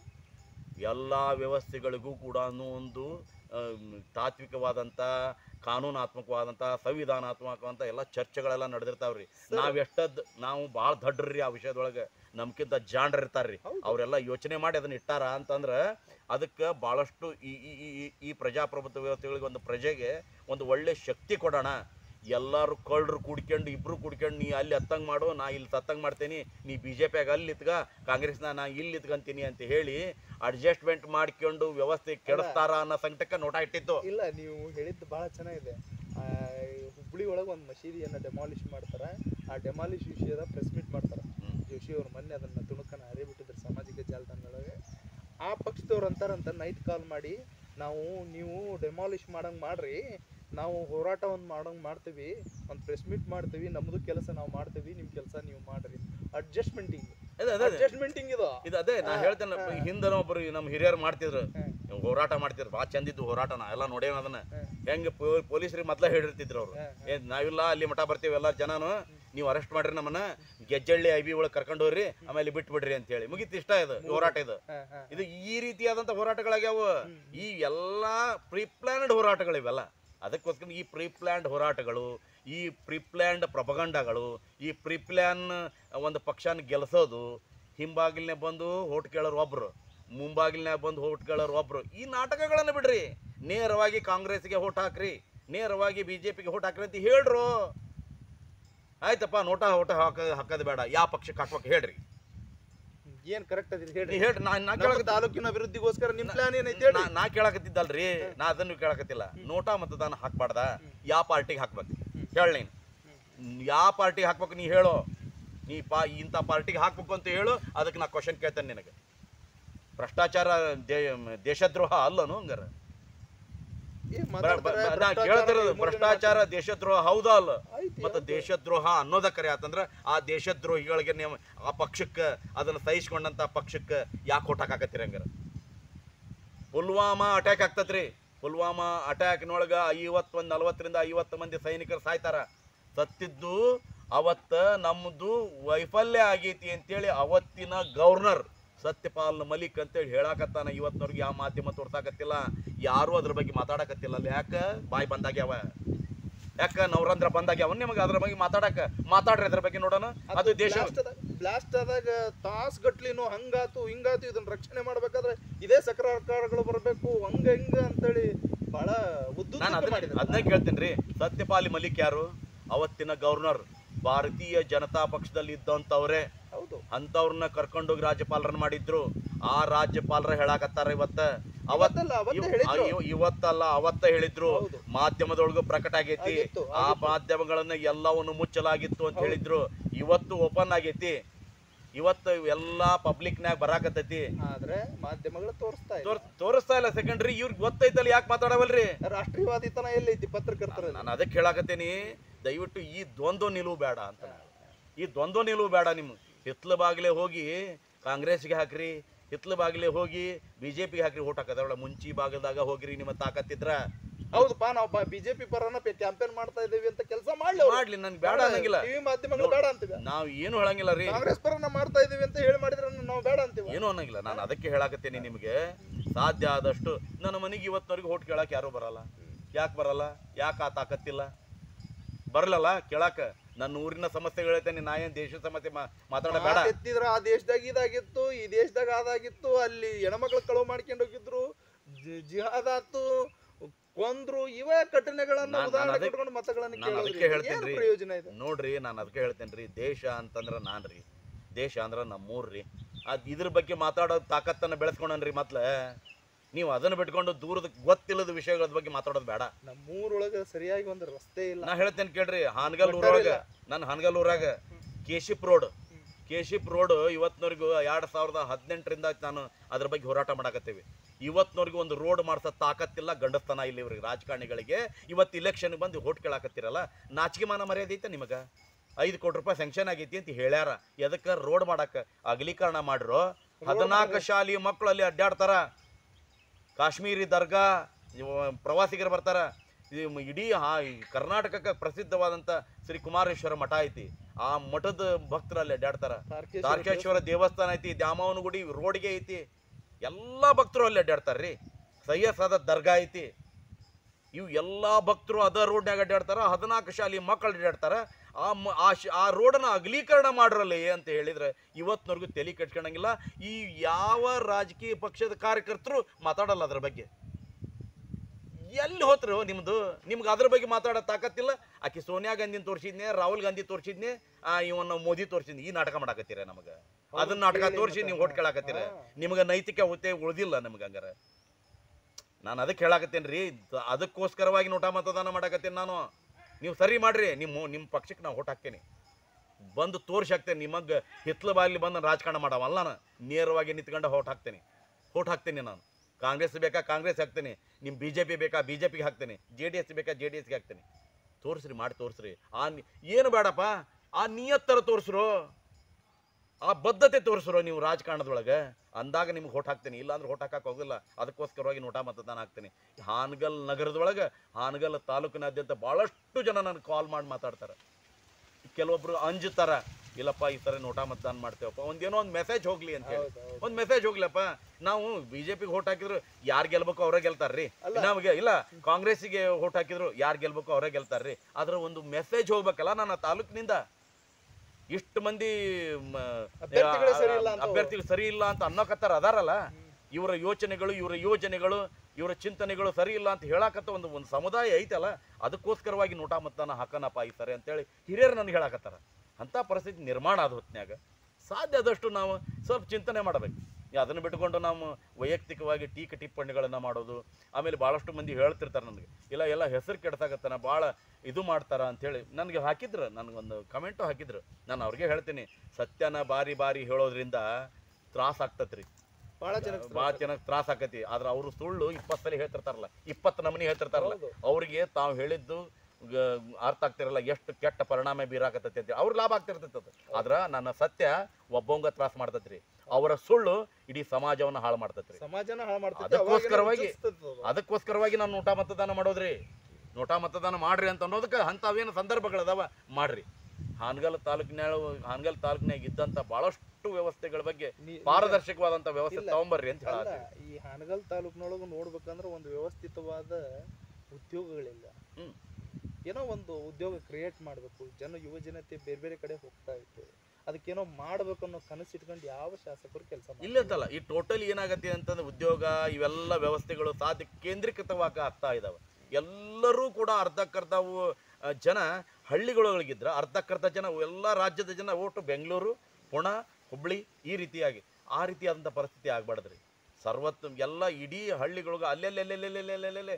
ಎಲ್ಲಾ ವ್ಯವಸ್ಥೆಗಳಿಗೂ ಕೂಡ ಒಂದು ಆಮ್, ತಾತ್ವಿಕವಾದಂಥ ಕಾನೂನಾತ್ಮಕವಾದಂಥ ಸಂವಿಧಾನಾತ್ಮಕವಂತ ಎಲ್ಲ ಚರ್ಚೆಗಳೆಲ್ಲ ನಡೆದಿರ್ತಾವ್ರಿ ನಾವ್ ಎಷ್ಟದ್ ನಾವು ಭಾಳ ದಡ್ಡ್ರಿ ಆ ವಿಷಯದೊಳಗೆ ನಮ್ಕಿಂತ ಜಾಣ್ರ ಇರ್ತಾರ್ರಿ ಹೌದು. ಅವರೆಲ್ಲ ಯೋಚನೆ ಮಾಡಿ ಅದನ್ನ ಇಟ್ಟಾರ ಅಂತಂದ್ರ ಅದಕ್ಕೆ ಭಾಳಷ್ಟು ಈ ಈ ಈ- ಈ ಈ ಪ್ರಜಾಪ್ರಭುತ್ವ ವ್ಯವಸ್ಥೆಗಳಿಗೆ ಒಂದು ಪ್ರಜೆಗೆ ಒಂದು ಒಳ್ಳೆ ಶಕ್ತಿ ಕೊಡೋಣ ಎಲ್ಲರೂ ಕಳ್ಳರು ಕುಡ್ಕೊಂಡು ಇಬ್ರು ಕುಡ್ಕೊಂಡು ನೀ ಅಲ್ಲಿ ಹತ್ತಂಗ್ ಮಾಡು ನಾ ಇಲ್ಲಿ ಸತ್ತಂಗ್ ಮಾಡ್ತೇನಿ ನೀ ಬಿ ಜೆ ಪಿಯಾಗ ಅಲ್ಲಿ ಇತ್ಗ ಕಾಂಗ್ರೆಸ್ನ ನಾ ಇಲ್ಲಿ ಇತ್ಕಂತೀನಿ ಅಂತ ಹೇಳಿ ಅಡ್ಜಸ್ಟ್ಮೆಂಟ್ ಮಾಡ್ಕೊಂಡು ವ್ಯವಸ್ಥೆ ಕೆಡಿಸ್ತಾರ ಅನ್ನೋ ಸಂಕಟಕ್ಕೆ ನೋಟ ಇಟ್ಟಿತ್ತು ಇಲ್ಲ ನೀವು ಹೇಳಿದ್ದು ಬಹಳ ಚೆನ್ನಾಗಿದೆ ಆ, ಹುಬ್ಳಿ ಒಳಗೆ ಒಂದು ಮಸೀದಿಯನ್ನು ಡೆಮಾಲಿಷ್ ಮಾಡ್ತಾರೆ ಆ ಡೆಮಾಲಿಷ್ ವಿಷಯದ ಪ್ರೆಸ್ ಮೀಟ್ ಮಾಡ್ತಾರೆ ಹ್ಮ್. ಜೋಶಿ ಅವ್ರು ಮೊನ್ನೆ ಅದನ್ನ ತುಣುಕನ ಹರಿಬಿಟ್ಟಿದ್ರು ಸಾಮಾಜಿಕ ಜಾಲತಾಣದೊಳಗೆ ಆ ಪಕ್ಷದವ್ರು ಅಂತಾರಂತ ನೈಟ್ ಕಾಲ್ ಮಾಡಿ ನಾವು ನೀವು ಡೆಮಾಲಿಷ್ ಮಾಡಂಗ್ ಮಾಡ್ರಿ ನಾವು ಹೋರಾಟ ಒಂದು ಮಾಡಂಗ್ ಮಾಡ್ತೀವಿ ಒಂದು ಪ್ರೆಸ್ ಮೀಟ್ ಮಾಡ್ತೀವಿ ನಮ್ದು ಕೆಲಸ ನಾವು ಮಾಡ್ತೀವಿ ನಿಮ್ಮ ಕೆಲಸ ನೀವು ಮಾಡ್ರಿ ಅಡ್ಜಸ್ಟ್ಮೆಂಟಿಂಗ್ ಅದೇ ಅದೇ ಅದೇ. ಅಡ್ಜಸ್ಟ್ಮೆಂಟಿಂಗ್ ಇದು ಇದು ಅದೇ ನಾ ಹಾ, ಹೇಳ್ತೇನೆ ಹಾ. ಹಿಂದನ ಒಬ್ರು ನಮ್ಮ ಹಿರಿಯರು ಮಾಡ್ತಿದ್ರು ಹ್ಮ್. ಹೋರಾಟ ಮಾಡ್ತಿದ್ರು ಭಾಳ ಚಂದಿದ್ದು ಹೋರಾಟ ನಾ ಎಲ್ಲ ನೋಡೇನ ಅದನ್ನ ಹ್ಮ್. ಹೆಂಗೆ ಪೊಲೀಸರಿಗೆ ಮೊದ್ಲ ಹೇಳಿರ್ತಿದ್ರು ಅವ್ರು ಹ್ಮ್, ಹ್ಮ್. ಏ ನಾವಿಲ್ಲ ಅಲ್ಲಿ ಮಠ ಬರ್ತೀವಿ ಎಲ್ಲ ಜನನು ನೀವು ಅರೆಸ್ಟ್ ಮಾಡ್ರಿ ನಮ್ಮನ್ನ ಗೆಜ್ಜಳ್ಳಿ ಐ ಬಿ ಒಳಗೆ ಕರ್ಕೊಂಡು ಹೋಗ್ರಿ ಆಮೇಲೆ ಬಿಟ್ಟು ಬಿಡ್ರಿ ಅಂತ ಹೇಳಿ ಮುಗಿತು ಇಷ್ಟ ಇದು ಈ ಹೋರಾಟ ಇದು ಹಾ, ಹಾ. ಇದು ಈ ರೀತಿಯಾದಂಥ ಹೋರಾಟಗಳಾಗ್ಯಾವ ಈ ಎಲ್ಲ ಪ್ರಿಪ್ಲಾನ್ಡ್ ಹೋರಾಟಗಳು ಇವೆಲ್ಲ ಅದಕ್ಕೋಸ್ಕರ ಈ ಪ್ರಿಪ್ಲ್ಯಾಂಡ್ ಹೋರಾಟಗಳು ಈ ಪ್ರಿಪ್ಲ್ಯಾಂಡ್ ಪ್ರಪಗಂಡಗಳು ಈ ಪ್ರಿಪ್ಲ್ಯಾನ್ ಒಂದು ಪಕ್ಷನ ಗೆಲ್ಸೋದು ಹಿಂಬಾಗಿಲ್ನೇ ಬಂದು ಓಟ್ ಕೇಳೋರು ಒಬ್ರು ಮುಂಬಾಗಿಲ್ನ್ಯಾಗ ಬಂದು ಓಟ್ ಕೇಳೋರು ಒಬ್ರು ಈ ನಾಟಕಗಳನ್ನು ಬಿಡ್ರಿ ನೇರವಾಗಿ ಕಾಂಗ್ರೆಸ್ಗೆ ಓಟ್ ಹಾಕ್ರಿ ನೇರವಾಗಿ ಬಿ ಜೆ ಪಿಗೆ ಓಟ್ ಹಾಕ್ರಿ ಅಂತ ಹೇಳ್ರು ಆಯ್ತಪ್ಪ ನೋಟ ಓಟ ಹಾಕ ಹಾಕೋದು ಬೇಡ ಯಾವ ಪಕ್ಷಕ್ಕೆ ಹಾಕ್ಬೇಕು ಹೇಳ್ರಿ ಏನ್ ಕರೆಕ್ಟ್ ಅದಿದೆ ನೀ ಹೇಳ್ರಿ ಹೇಳ್ರಿ ನಾ ನಾ ನಮ್ಮ ಕೇಳಕತ್ತೀನಿ. ತಾಲೂಕಿನ ಅಭಿವೃದ್ಧಿಗೋಸ್ಕರ ನಿಮ್ ಪ್ಲಾನ್ ಏನೈತೆ ಹೇಳಿ ನಾ- ನಾ ಕೇಳಕತ್ತಿದ್ದಲ್ರಿ ನಾ ಅದನ್ನು ಕೇಳಕತ್ತಿಲ್ಲ ನೋಟಾ ಮತದಾನ ಹಾಕ್ಬಾರ್ದ ಯಾವ ಪಾರ್ಟಿಗೆ ಹಾಕ್ಬೇಕು ಹೇಳ ನೀನು ಯಾವ ಪಾರ್ಟಿಗೆ ಹಾಕ್ಬೇಕು ನೀ ಹೇಳು ನೀ ಪಾ ಇಂಥ ಪಾರ್ಟಿಗೆ ಹಾಕ್ಬೇಕು ಅಂತ ಹೇಳು ಅದಕ್ಕೆ ನಾ ಕ್ವಶನ್ ಕೇಳ್ತೇನೆ ನಿನಗೆ ಭ್ರಷ್ಟಾಚಾರ ದೇ- ದೇಶದ್ರೋಹ ಅಲ್ಲನು ಹಂಗಾರ ಏ, ಬ- ಮಾತಾಡ್ತಾರೆ, ಬ- ನಾ ಭ್ರಷ್ಟಾಚಾರ ಕೇಳ್ತಿರೋದು ಈ ಮೂಲೆಗೆ ಭ್ರಷ್ಟಾಚಾರ ದೇಶದ್ರೋಹ ಹೌದಾ ಅಲ್ಲ ಐತಿ, ಮತ್ತು ಹೌದು. ದೇಶದ್ರೋಹ ಅನ್ನೋದ ಕರೆ ಆತಂದ್ರ ಆ ದೇಶದ್ರೋಹಿಗಳಿಗೆ ನೀವು ಆ ಪಕ್ಷಕ್ಕೆ ಅದನ್ನ ಸಹಿಸ್ಕೊಂಡಂತ ಪಕ್ಷಕ್ಕೆ ಯಾಕೆ ಓಟ್ ಹಾಕಾಕತ್ತೀರಿ ಹಂಗಾರ ಪುಲ್ವಾಮಾ ಅಟ್ಯಾಕ್ ಆಗ್ತತ್ರಿ ಪುಲ್ವಾಮಾ ಅಟ್ಯಾಕ್ನೊಳಗ ಐವತ್ತೊಂದು ನಲವತ್ತರಿಂದ ಐವತ್ತು ಮಂದಿ ಸೈನಿಕರು ಸಾಯ್ತಾರ ಸತ್ತಿದ್ದು ಅವತ್ತ ನಮ್ಮದು ವೈಫಲ್ಯ ಆಗೈತಿ ಅಂತೇಳಿ ಅವತ್ತಿನ ಗವರ್ನರ್ ಸತ್ಯಪಾಲ್ ಮಲಿಕ್ ಅಂತೇಳಿ ಹೇಳಾಕತ್ತಾನ ಇವತ್ತಿನವ್ರಿಗೆ ಯಾವ ಮಾಧ್ಯಮ ತೋರ್ಸಾಕತ್ತಿಲ್ಲ ಯಾರು ಅದ್ರ ಬಗ್ಗೆ ಮಾತಾಡಕತ್ತಿಲ್ಲ ಅಲ್ಲಿ ಯಾಕೆ ಬಾಯ್ ಬಂದಾಗ್ಯಾವ ಯಾಕ ನವರಂದ್ರ ಬಂದಾಗ್ಯಾವ ನಿಮಗೆ ಅದ್ರ ಬಗ್ಗೆ ಮಾತಾಡಕ ಮಾತಾಡ್ರಿ ಅದ್ರ ಬಗ್ಗೆ ನೋಡೋಣ ಅದು ದೇಶ ಬ್ಲಾಸ್ಟ್ ಆದಾಗ ತಾಸ್ ಗಟ್ಲಿನು ಹಂಗಾತು ಹಿಂಗಾತು ಇದನ್ನ ರಕ್ಷಣೆ ಮಾಡ್ಬೇಕಾದ್ರೆ ಇದೇ ಸರ್ಕಾರಗಳು ಬರಬೇಕು ಹಂಗ ಹಿಂಗ ಅಂತೇಳಿ ಬಹಳ ಉದ್ದು ನಾನು ಅದನ್ನ ಅದನ್ನೇ ಕೇಳ್ತೀನಿ ರೀ ಸತ್ಯಪಾಲ್ ಮಲಿಕ್ ಯಾರು ಅವತ್ತಿನ ಗವರ್ನರ್ ಭಾರತೀಯ ಜನತಾ ಪಕ್ಷದಲ್ಲಿ ಇದ್ದಂಥವ್ರೆ ಹೌದು ಅಂಥವ್ರನ್ನ ಕರ್ಕೊಂಡೋಗಿ ರಾಜ್ಯಪಾಲರನ್ನ ಮಾಡಿದ್ರು ಆ ರಾಜ್ಯಪಾಲರ ಹೇಳಾಕತ್ತಾರ ಇವತ್ತ ಅವತ್ ಅವತ್ತಲ್ಲ ಅವತ್ತೇ ಇವ್- ಹೇಳಿದ್ರು ಇವ್- ಇವತ್ತಲ್ಲ ಅವತ್ತ ಹೇಳಿದ್ರು ಹೌದು. ಮಾಧ್ಯಮದೊಳಗೂ ಪ್ರಕಟ ಆಗೈತಿ ಆಗಿತ್ತು, ಆ ಆಗಿತ್ತು. ಮಾಧ್ಯಮಗಳನ್ನ ಎಲ್ಲವನ್ನು ಮುಚ್ಚಲಾಗಿತ್ತು ಅಂತ ಹೌದು. ಹೇಳಿದ್ರು ಇವತ್ತು ಓಪನ್ ಆಗೈತಿ ಇವತ್ತು ಎಲ್ಲಾ ಪಬ್ಲಿಕ್ನ್ಯಾಗ ಬರಾಕತ್ತೈತಿ ಆದ್ರೆ ಮಾಧ್ಯಮಗಳು ತೋರಿಸ್ತಾ ಇಲ್ಲ ತೋರ್- ತೋರಿಸ್ತಾ ಇಲ್ಲ ಸೆಕೆಂಡ್ರಿ ಇವ್ರಿಗೆ ಗೊತ್ತೈತಲ್ಲ ಯಾಕೆ ಮಾತಾಡವಲ್ರಿ ರಾಷ್ಟ್ರೀಯವಾದಿತನ ಎಲ್ಲೈತಿ ಪತ್ರಕರ್ತರ ನಾನು ಅದಕ್ಕೆ ಹೇಳಾಕತ್ತೀನಿ ದಯವಿಟ್ಟು ಈ ದ್ವಂದ್ವ ನಿಲುವು ಬೇಡ ಅಂತ ಈ ದ್ವಂದ್ವ ನಿಲುವು ಬೇಡ ನಿಮ್ಗೆ ಹಿತ್ಲ ಬಾಗಿಲೆ ಹೋಗಿ ಕಾಂಗ್ರೆಸ್ಗೆ ಹಾಕ್ರಿ ಹಿತ್ಲ ಬಾಗಿಲೆ ಹೋಗಿ ಬಿ ಜೆ ಪಿಗೆ ಹಾಕ್ರಿ ಓಟ್ ಹಾಕದ ಮುಂಚಿ ಭಾಗದಾಗ ಹೋಗಿರಿ ನಿಮ್ಮ ತಾಕತ್ತಿದ್ರ ಹೌದಪ್ಪ ನಾವು ಬಿಜೆಪಿ ಪರನ ಕ್ಯಾಂಪೇನ್ ಮಾಡ್ತಾ ಇದೀವಿ ಅಂತ ಕೆಲಸ ಮಾಡ್ಲಿ ಅವ್ರು. ಮಾಡ್ಲಿ ನನ್ಗೆ ಬೇಡ ಅನ್ನಂಗಿಲ್ಲ ಟಿವಿ ಮಾಧ್ಯಮಗಳು ಬೇಡ ಅಂತೀವಿ ನಾವು ಏನು ಹೇಳಂಗಿಲ್ಲ ರೀ ಕಾಂಗ್ರೆಸ್ ಪರನ ಮಾಡ್ತಾ ಇದೀವಿ ಅಂತ ಹೇಳಿ ಮಾಡಿದ್ರೆ ನಾವು ಬೇಡ ಅಂತೀವಿ ಏನು ಅನ್ನಂಗಿಲ್ಲ ನಾನು ಅದಕ್ಕೆ ಹೇಳಾಕತ್ತೀನಿ ನಿಮಗೆ ಸಾಧ್ಯ ಆದಷ್ಟು ನನ್ನ ಮನೆಗೆ ಇವತ್ತಿನವರೆಗೆ ಹೋಟ್ ಕೇಳಕ್ಕೆ ಯಾರೂ ಬರಲ್ಲ ಯಾಕೆ ಬರಲ್ಲ ಯಾಕೆ ಆ ತಾಕತ್ತಿಲ್ಲ ಬರಲಲ್ಲ ಕೇಳಾಕ ನನ್ನ ಊರಿನ ಸಮಸ್ಯೆಗಳೈತೇನೆ ನಾ ಏನು ದೇಶದ ಸಮಸ್ಯೆ ಮಾ- ಮಾತಾಡ ಬೇಡ ಮಾತ್ ಎತ್ತಿದ್ರ ಆ ದೇಶದಾಗ ಇದಾಗಿತ್ತು ಈ ದೇಶದಾಗ ಅದಾಗಿತ್ತು ಅಲ್ಲಿ ಹೆಣ್ಮಕ್ಳು ಕಳುವು ಮಾಡ್ಕೊಂಡು ಹೋಗಿದ್ರು ಜಿ- ಜಿಹಾದ್ ಆತು ಕೊಂದ್ರು ಇವೇ ಘಟನೆಗಳನ್ನ ನಾನ್- ನಾನ್ ಉದಾಹರಣೆ ಅದಕ್ಕೆ- ಕೊಟ್ಕೊಂಡು ಮತಗಳನ್ನ ನಾನ್ ಕೇಳೋದ್ರಿಂದ ಅದಕ್ಕೆ ಹೇಳ್ತೇನ್ರಿ. ಏನ್ ಪ್ರಯೋಜನ ಇದೆ ನೋಡ್ರಿ ನಾನು ಅದಕ್ಕೆ ಹೇಳ್ತೇನೆ ರೀ ದೇಶ ಅಂತಂದ್ರೆ ನಾನು ರೀ ದೇಶ ಅಂದ್ರೆ ನಮ್ಮೂರು ರೀ ಅದು ಇದ್ರ ಬಗ್ಗೆ ಮಾತಾಡೋ ತಾಕತ್ತನ್ನು ಬೆಳೆಸ್ಕೊಂಡನ್ರಿ ಮೊದ್ಲ ನೀವು ಅದನ್ನು ಬಿಟ್ಕೊಂಡು ದೂರದ ಗೊತ್ತಿಲ್ಲದ ವಿಷಯಗಳ ಬಗ್ಗೆ ಮಾತಾಡೋದು ಬೇಡ ನಮ್ಮೂರೊಳಗ ಸರಿಯಾಗಿ ಒಂದು ರಸ್ತೆ ಇಲ್ಲ ನಾ ಹೇಳ್ತೇನೆ ಕೇಳ್ರಿ ಹಾನಗಲ್ ಗಟಾರ ಊರಾಗ ಇಲ್ಲ. ನನ್ನ ಹಾನಗಲ್ ಊರಾಗ ಕೇಶಿಪ್ ರೋಡ್ ಕೇಶಿಪ್ ರೋಡ್ ಇವತ್ತಿನವರೆಗೂ ಎರಡು ಸಾವಿರದ ಹದಿನೆಂಟರಿಂದ ನಾನು ಅದ್ರ ಬಗ್ಗೆ ಹೋರಾಟ ಮಾಡಾಕತ್ತೀವಿ ಇವತ್ತಿನವರೆಗೂ ಒಂದು ರೋಡ್ ಮಾಡ್ಸೋ ತಾಕತ್ತಿಲ್ಲ ಗಂಡಸ್ತನ ಇಲ್ಲಿ ಇವ್ರಿಗೆ ರಾಜಕಾರಣಿಗಳಿಗೆ ಇವತ್ತು ಇಲೆಕ್ಷನ್ ಬಂದು ಹೋಟ್ ಕೇಳಾಕತ್ತೀರಲ್ಲ ನಾಚಿಕೆ ಮಾನ ಮರ್ಯಾದೆ ಐತೆ ನಿಮಗೆ ಐದು ಕೋಟಿ ರೂಪಾಯಿ ಸ್ಯಾಂಕ್ಷನ್ ಆಗೈತಿ ಅಂತ ಹೇಳ್ಯಾರ ಎದಕ್ಕೆ ರೋಡ್ ಮಾಡಕ್ಕೆ ಅಗಲೀಕರಣ ಮಾಡ್ರು ಹದಿನಾಲ್ಕು ಶಾಲಿ ಮಕ್ಕಳು ಅಲ್ಲಿ ಅಡ್ಡಾಡ್ತಾರ ಕಾಶ್ಮೀರಿ ದರ್ಗಾ ಇವ ಪ್ರವಾಸಿಗರು ಬರ್ತಾರ ಇದು ಮ- ಇಡೀ ಹಾ ಈ ಕರ್ನಾಟಕಕ್ಕೆ ಪ್ರಸಿದ್ಧವಾದಂಥ ಶ್ರೀ ಕುಮಾರೇಶ್ವರ ಮಠ ಐತಿ ಆ ಮಠದ ಭಕ್ತರು ಅಲ್ಲಿ ಅಡ್ಡಾಡ್ತಾರ ತಾರಕೇಶ್ವರ ತಾರಕೇಶ್ವರ ದೇವಸ್ಥಾನ ಐತಿ ದ್ಯಾಮವನ ಗುಡಿ ರೋಡ್ಗೆ ಐತಿ ಎಲ್ಲ ಭಕ್ತರು ಅಲ್ಲಿ ಅಡ್ಡಾಡ್ತಾರ ರೀ ಸೈಯದ್ ಸಾದತ್ ದರ್ಗಾ ಐತಿ ಇವು ಎಲ್ಲ ಭಕ್ತರು ಅದ ರೋಡ್ನಾಗ ಅಡ್ಡಾಡ್ತಾರ ಹದಿನಾಲ್ಕು ಶಾಲಿ ಮಕ್ಕಳು ಅಡ್ಡಾಡ್ತಾರ ಆ ಮ ಆ ಶ ಆ ರೋಡನ್ನ ಅಗಲೀಕರಣ ಮಾಡ್ರಲ್ಲ ಅಂತ ಹೇಳಿದ್ರೆ ಇವತ್ತಿನವರೆಗೂ ತಲೆ ಕೆಡ್ಸ್ಕೊಳಂಗಿಲ್ಲ ಈ ಯಾವ ರಾಜಕೀಯ ಪಕ್ಷದ ಕಾರ್ಯಕರ್ತರು ಮಾತಾಡಲ್ಲ ಅದ್ರ ಬಗ್ಗೆ ಎಲ್ಲಿ ಹೋತ್ರು ನಿಮ್ದು ನಿಮ್ಗೆ ಅದ್ರ ಬಗ್ಗೆ ಮಾತಾಡೋ ತಾಕತ್ತಿಲ್ಲ ಆಕಿ ಸೋನಿಯಾ ಗಾಂಧಿನ ತೋರಿಸಿದ್ನೆ ರಾಹುಲ್ ಗಾಂಧಿ ತೋರಿಸಿದ್ನೆ ಆ ಇವನ್ನ ಮೋದಿ ತೋರಿಸಿದ್ನಿ ಈ ನಾಟಕ ಮಾಡಾಕತ್ತೀರ ನಮಗೆ ಅದನ್ನ ನಾಟಕ ಕೇಳಿ ತೋರಿಸಿ ಮತ್ತೆ. ನೀವು ಓಟ್ ಕೇಳಾಕತ್ತೀರ ಹಾ. ನಿಮ್ಗೆ ನೈತಿಕ ಹುದ್ದೆ ಉಳಿದಿಲ್ಲ ನಿಮ್ಗೆ ಹಂಗಾರೆ ನಾನು ಅದಕ್ಕೆ ಹೇಳಾಕತ್ತೇನೆ ರೀ ಅದಕ್ಕೋಸ್ಕರವಾಗಿ ನೋಟ ಮತದಾನ ಮಾಡಾಕತ್ತೇನೆ ನಾನು ನೀವು ಸರಿ ಮಾಡ್ರಿ ನಿಮ್ಮ ನಿಮ್ಮ ಪಕ್ಷಕ್ಕೆ ನಾವು ಓಟ್ ಹಾಕ್ತೇನೆ ಬಂದು ತೋರಿಸಿ ಹಾಕ್ತೇನೆ ನಿಮಗೆ ಹಿತ್ಲ ಬಾಗಿಲಿ ಬಂದು ರಾಜಕಾರಣ ಮಾಡವಲ್ಲ ನಾನು ನೇರವಾಗಿ ನಿಂತ್ಕೊಂಡು ಓಟ್ ಹಾಕ್ತೇನೆ ಓಟ್ ಹಾಕ್ತೇನೆ ನಾನು ಕಾಂಗ್ರೆಸ್ ಬೇಕಾ ಕಾಂಗ್ರೆಸ್ ಹಾಕ್ತೇನೆ ನಿಮ್ಮ ಬಿ ಜೆ ಪಿ ಬೇಕಾ ಬಿ ಜೆ ಪಿಗೆ ಹಾಕ್ತೇನೆ ಜೆ ಡಿ ಎಸ್ ಬೇಕಾ ಜೆ ಡಿ ಎಸ್ಗೆ ಹಾಕ್ತೇನೆ ತೋರಿಸ್ರಿ ಮಾಡಿ ತೋರಿಸ್ರಿ ಆ ನಿ- ಏನು ಬೇಡಪ್ಪ ಆ ನಿಯತ್ತರ ತೋರಿಸ್ರು ಆ ಬದ್ಧತೆ ತೋರಿಸ್ರು ನೀವು ರಾಜಕಾರಣದೊಳಗೆ ಅಂದಾಗ ನಿಮ್ಗೆ ಹೊಟ್ಟು ಹಾಕ್ತೀನಿ ಇಲ್ಲಾಂದ್ರೆ ಹೊಟ್ಟು ಹಾಕಕ್ಕೆ ಹೋಗಿಲ್ಲ ಅದಕ್ಕೋಸ್ಕರವಾಗಿ ನೋಟ ಮತದಾನ ಹಾಕ್ತೀನಿ ಹಾನಗಲ್ ನಗರದೊಳಗೆ ಹಾನಗಲ್ ತಾಲೂಕಿನಾದ್ಯಂತ ಭಾಳಷ್ಟು ಜನ ನನಗೆ ಕಾಲ್ ಮಾಡಿ ಮಾತಾಡ್ತಾರೆ ಕೆಲವೊಬ್ರು ಅಂಜುತ್ತಾರ ಇಲ್ಲಪ್ಪ ಈ ಥರ ನೋಟ ಮತದಾನ ಮಾಡ್ತೇವಪ್ಪ ಒಂದೇನೋ ಒಂದು ಮೆಸೇಜ್ ಹೋಗ್ಲಿ ಅಂತ ಹೇಳಿ ಹೌದು, ಹೌದು. ಒಂದು ಮೆಸೇಜ್ ಹೋಗ್ಲಪ್ಪ ನಾವು ಬಿ ಜೆ ಪಿಗೆ ಓಟ್ ಹಾಕಿದ್ರು ಯಾರು ಗೆಲ್ಬೇಕು ಅವರೇ ಗೆಲ್ತಾರ್ರಿ ಅಲ್ಲ. ನಮಗೆ ಇಲ್ಲ ಕಾಂಗ್ರೆಸ್ಸಿಗೆ ಓಟ್ ಹಾಕಿದ್ರು ಯಾರು ಗೆಲ್ಬೇಕು ಅವರೇ ಗೆಲ್ತಾರ್ರಿ ಅದ್ರ ಒಂದು ಮೆಸೇಜ್ ಹೋಗ್ಬೇಕಲ್ಲ ನನ್ನ ತಾಲೂಕಿನಿಂದ ಇಷ್ಟು ಮಂದಿ ಮ, ಅಭ್ಯರ್ಥಿಗಳೇ ಸರಿ ಇಲ್ಲ ಅಂತ ಅಭ್ಯರ್ಥಿಗಳು ಸರಿ ಇಲ್ಲ ಅಂತ ಅನ್ನೋಕತ್ತಾರ ಅದಾರಲ್ಲ ಇವರ ಯೋಚನೆಗಳು ಇವರ ಯೋಜನೆಗಳು ಇವರ ಚಿಂತನೆಗಳು ಸರಿ ಇಲ್ಲ ಅಂತ ಹೇಳಾಕತ್ತ ಒಂದು ಒಂದು ಸಮುದಾಯ ಐತಲ್ಲ ಅದಕ್ಕೋಸ್ಕರವಾಗಿ ನೋಟ ಮತದಾನ ಹಾಕನಪ್ಪ ಈ ಸರಿ ಅಂತೇಳಿ ಹಿರಿಯರು ನನಗೆ ಹೇಳಾಕತ್ತಾರ ಅಂಥ ಪರಿಸ್ಥಿತಿ ನಿರ್ಮಾಣ ಆದ ಹೊತ್ನ್ಯಾಗ ಸಾಧ್ಯ ಆದಷ್ಟು ನಾವು ಸ್ವಲ್ಪ ಚಿಂತನೆ ಮಾಡಬೇಕು ಅದನ್ನು ಬಿಟ್ಕೊಂಡು ನಾವು ವೈಯಕ್ತಿಕವಾಗಿ ಟೀಕೆ ಟಿಪ್ಪಣಿಗಳನ್ನು ಮಾಡೋದು ಆಮೇಲೆ ಭಾಳಷ್ಟು ಮಂದಿ ಹೇಳ್ತಿರ್ತಾರೆ ನನಗೆ ಇಲ್ಲ ಎಲ್ಲ ಹೆಸರು ಕೆಡ್ಸಾಕತ್ತಾನ ಭಾಳ ಇದು ಮಾಡ್ತಾರ ಅಂಥೇಳಿ ನನಗೆ ಹಾಕಿದ್ರು ನನಗೊಂದು ಕಮೆಂಟು ಹಾಕಿದ್ರು ನಾನು ಅವ್ರಿಗೆ ಹೇಳ್ತೀನಿ ಸತ್ಯನ ಬಾರಿ ಬಾರಿ ಹೇಳೋದ್ರಿಂದ ತ್ರಾಸ ಆಗ್ತತ್ರಿ ಬಹಳ ಜನ ಭಾಳ ಚೆನ್ನಾಗಿ ತ್ರಾಸ ಆಕತಿ ಆದ್ರೆ ಅವರು ಸುಳ್ಳು ಇಪ್ಪತ್ತು ಸಲ ಹೇಳ್ತಿರ್ತಾರಲ್ಲ ಇಪ್ಪತ್ತು ನಮನಿ ಹೇಳ್ತಿರ್ತಾರಲ್ಲ ಹೌದು. ಅವ್ರಿಗೆ ತಾವು ಹೇಳಿದ್ದು ಗ- ಅರ್ಥ ಆಗ್ತಿರಲ್ಲ ಎಷ್ಟು ಕೆಟ್ಟ ಪರಿಣಾಮ ಬೀರಾಕತ್ತೈತಿ ಅಂತ ಅವ್ರು ಲಾಭ ಆಗ್ತಿರ್ತೈತೆ ಅದು ಆದ್ರೆ ನನ್ನ ಸತ್ಯ ಒಬ್ಬವಂಗ ತ್ರಾಸ ಮಾಡ್ತೈತ್ರಿ ಅವರ ಸುಳ್ಳು ಇಡೀ ಸಮಾಜವನ್ನ ಹಾಳು ಮಾಡ್ತೈತ್ರಿ ಸಮಾಜನ ಹಾಳು ಮಾಡ್ತೈತಿ ಅದಕ್ಕೋಸ್ಕರವಾಗಿ- ಅವಾಗೇನೋ ಉಜ್ಜಿಸ್ತೈತೆ ಅದು. ಅದಕ್ಕೋಸ್ಕರವಾಗಿ ನಾನು ನೋಟ ಮತದಾನ ಮಾಡೋದ್ರಿ ನೋಟ ಮತದಾನ ಮಾಡ್ರಿ ಅಂತ ಅನ್ನೋದಕ್ಕೆ ಅಂಥವೇನು ಸಂದರ್ಭಗಳದಾವ ಮಾಡ್ರಿ ಹಾನಗಲ್ ತಾಲೂಕಿನ ಹಾನಗಲ್ ತಾಲೂಕಿನಾಗ ಇದ್ದಂಥ ಭಾಳಷ್ಟು ವ್ಯವಸ್ಥೆಗಳ ಬಗ್ಗೆ ನೀ- ಪಾರದರ್ಶಕವಾದಂಥ ವ್ಯವಸ್ಥೆ ಇಲ್ಲ. ತಗೊಂಬರ್ರಿ ಅಂತ ಅಲ್ಲ ಹೇಳ ಈ ಹಾನಗಲ್ ತಾಲೂಕಿನೊಳಗೆ ನೋಡ್ಬೇಕಂದ್ರೆ ಒಂದು ವ್ಯವಸ್ಥಿತವಾದ ಉದ್ಯೋಗಗಳಿಲ್ಲ ಹ್ಮ್. ಏನೋ ಒಂದು ಉದ್ಯೋಗ ಕ್ರಿಯೇಟ್ ಮಾಡಬೇಕು ಜನ ಯುವ ಜನತೆ ಬೇರೆ ಬೇರೆ ಕಡೆ ಹೋಗ್ತಾ ಇತ್ತು ಅದಕ್ಕೇನೋ ಮಾಡ್ಬೇಕು ಅನ್ನೋ ಕನಸು ಇಟ್ಕೊಂಡು ಯಾವ ಶಾಸಕರು ಕೆಲಸ ಇಲ್ಲ ಅಂತಲ್ಲ ಈ ಟೋಟಲ್ ಏನಾಗತ್ತೆ ಅಂತಂದ್ರೆ ಉದ್ಯೋಗ ಇವೆಲ್ಲ ವ್ಯವಸ್ಥೆಗಳು ಸಾಧ್ಯ ಕೇಂದ್ರೀಕೃತವಾಗಿ ಆಗ್ತಾ ಇದಾವೆ ಎಲ್ಲರೂ ಕೂಡ ಅರ್ಧಕ್ಕರ್ಧವು ಆ, ಜನ ಹಳ್ಳಿಗಳೊಳಗಿದ್ರ ಅರ್ಧಕ್ಕರ್ಧ ಜನ ಎಲ್ಲ ರಾಜ್ಯದ ಜನ ಒಟ್ಟು ಬೆಂಗಳೂರು ಪುಣೆ ಹುಬ್ಳಿ ಈ ರೀತಿಯಾಗಿ ಆ ರೀತಿಯಾದಂಥ ಪರಿಸ್ಥಿತಿ ಆಗ್ಬಾರ್ದ್ರಿ ಸರ್ವತ್ತು ಎಲ್ಲ ಇಡೀ ಹಳ್ಳಿಗಳಿಗೆ ಅಲ್ಲೆಲ್ಲೆಲ್ಲೆಲ್ಲೆಲ್ಲೆಲ್ಲೆಲ್ಲೆ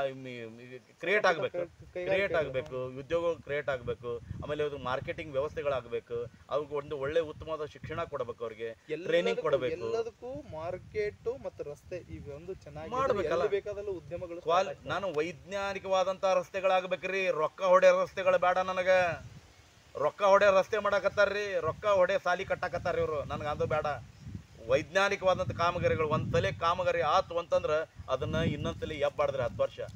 ಕ್ರಿಯೇಟ್ ಆಗಬೇಕು ಕ್ರಿಯೇಟ್ ಆಗಬೇಕು ಉದ್ಯೋಗ ಕ್ರಿಯೇಟ್ ಆಗಬೇಕು ಆಮೇಲೆ ಅದು ಮಾರ್ಕೆಟಿಂಗ್ ವ್ಯವಸ್ಥೆಗಳಾಗಬೇಕು ಅವ್ರಿಗೆ ಒಂದು ಒಳ್ಳೆ ಉತ್ತಮವಾದ ಶಿಕ್ಷಣ ಕೊಡಬೇಕು ಅವ್ರಿಗೆ ಟ್ರೈನಿಂಗ್ ಕೊಡಬೇಕು ಎಲ್ಲದಕ್ಕೂ ಮಾರ್ಕೆಟ್ ಮತ್ತು ರಸ್ತೆ ಇವು ಒಂದು ಚೆನ್ನಾಗಿ ಮಾಡ್ಬೇಕಲ್ಲ? ಎಲ್ಲಿ ಬೇಕಾದಲ್ಲೂ ಉದ್ಯಮಗಳು ಕ್ವಾಲ್ start ಆಗ್ತವೆ. ನಾನು ವೈಜ್ಞಾನಿಕವಾದಂಥ ರಸ್ತೆಗಳಾಗಬೇಕ್ರಿ ರೊಕ್ಕ ಹೊಡೆ ರಸ್ತೆಗಳು ಬೇಡ ನನಗೆ ರೊಕ್ಕ ಹೊಡೆ ರಸ್ತೆ ಮಾಡಕತ್ತಾರ್ರಿ ರೊಕ್ಕ ಹೊಡೆ ಸಾಲಿ ಕಟ್ಟಾಕತ್ತಾರ ಇವರು ನನಗೆ ಅದು ಬೇಡ ವೈಜ್ಞಾನಿಕವಾದಂಥ ಕಾಮಗಾರಿಗಳು ಒಂದು ಸಲ ಕಾಮಗಾರಿ ಆತು ಅಂತಂದ್ರೆ ಅದನ್ನ ಇನ್ನೊಂದ್ಸಲಿ ಎಬ್ಬಾಡ್ದ್ರಿ ಹತ್ತು ವರ್ಷ